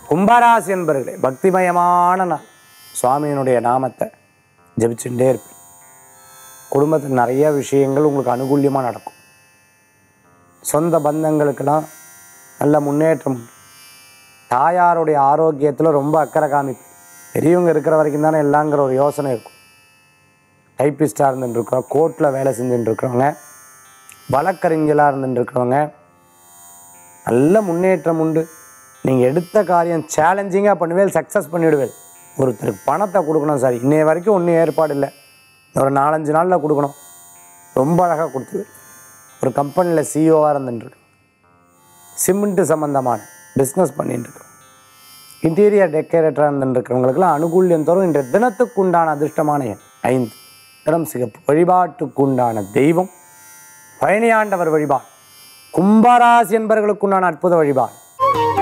கும்பராசி என்பர்களே பக்திமயமான நாள் சுவாமியினுடைய நாமத்தை ஜெபிச்சுட்டே இருப்பேன் குடும்பத்தில் நிறைய விஷயங்கள் உங்களுக்கு அனுகூல்யமாக நடக்கும் சொந்த பந்தங்களுக்கெல்லாம் நல்ல முன்னேற்றம் உண்டு தாயாருடைய ஆரோக்கியத்தில் ரொம்ப அக்கறை காமிப்பு பெரியவங்க இருக்கிற வரைக்கும் தானே எல்லாங்கிற ஒரு யோசனை இருக்கும் டைப்பிஸ்டாக இருந்துட்டு இருக்கிறோம் கோர்ட்டில் வேலை செஞ்சுட்டு இருக்கிறவங்க வழக்கறிஞலாக இருந்துட்டு இருக்கிறவங்க நல்ல முன்னேற்றம் உண்டு நீங்கள் எடுத்த காரியம் சேலஞ்சிங்காக பண்ணுவேல் சக்ஸஸ் பண்ணிவிடுவேல் ஒருத்தருக்கு பணத்தை கொடுக்கணும் சார் இன்னைய வரைக்கும் ஒன்றும் ஏற்பாடு இல்லை ஒரு நாலஞ்சு நாளில் கொடுக்கணும் ரொம்ப அழகாக கொடுத்துருவேன் ஒரு கம்பெனியில் சிஇஓவாக இருந்துட்டுருக்கு சிமெண்ட்டு சம்மந்தமான பிஸ்னஸ் பண்ணிட்டு இருக்கோம் இன்டீரியர் டெக்கரேட்டராக இருந்துருக்கிறவங்களுக்கெல்லாம் அனுகூல்யம் தரும் இன்றைய தினத்துக்கு உண்டான அதிர்ஷ்டமான எண் ஐந்து இடம் சிகப்பு வழிபாட்டுக்கு உண்டான தெய்வம் பழனியாண்டவர் வழிபாடு கும்பராசி என்பவர்களுக்குண்டான அற்புத வழிபாடு